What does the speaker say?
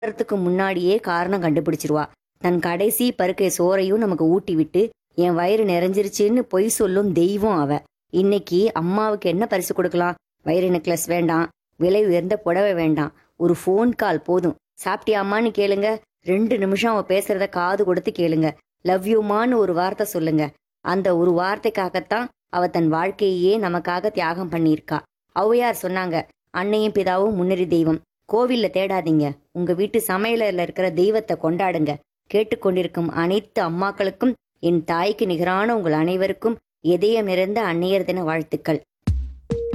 வரத்துக்கு முன்னாடியே காரணம் கண்டுபிடிச்சிருவா தன் கடைசி பருக்கை சோறையும் நமக்கு ஊட்டி விட்டு என் வயிறு நிறைஞ்சிருச்சுன்னு பொய் சொல்லும் தெய்வம் அவ இன்னைக்கு அம்மாவுக்கு என்ன பரிசு கொடுக்கலாம் வயிறு நெக்லஸ் வேண்டாம் விலை உயர்ந்த புடவை வேண்டாம் ஒரு ஃபோன் கால் போதும் சாப்பிட்டியாமான்னு கேளுங்க ரெண்டு நிமிஷம் அவ பேசுறத காது கொடுத்து கேளுங்க லவ் யூமான்னு ஒரு வார்த்தை சொல்லுங்க அந்த ஒரு வார்த்தைக்காகத்தான் அவ தன் வாழ்க்கையே நமக்காக தியாகம் பண்ணியிருக்கா ஔவையார் சொன்னாங்க அன்னையும் பிதாவும் முன்னறி தெய்வம் கோவில்ல தேடாதீங்க உங்க வீட்டு சமையலறையில இருக்கிற தெய்வத்தை கொண்டாடுங்க கேட்டுக்கொண்டிருக்கும் அனைத்து அம்மாக்களுக்கும் என் தாய்க்கு நிகரான உங்கள் அனைவருக்கும் இதயம் நிறைந்த அன்னையர் தின வாழ்த்துக்கள்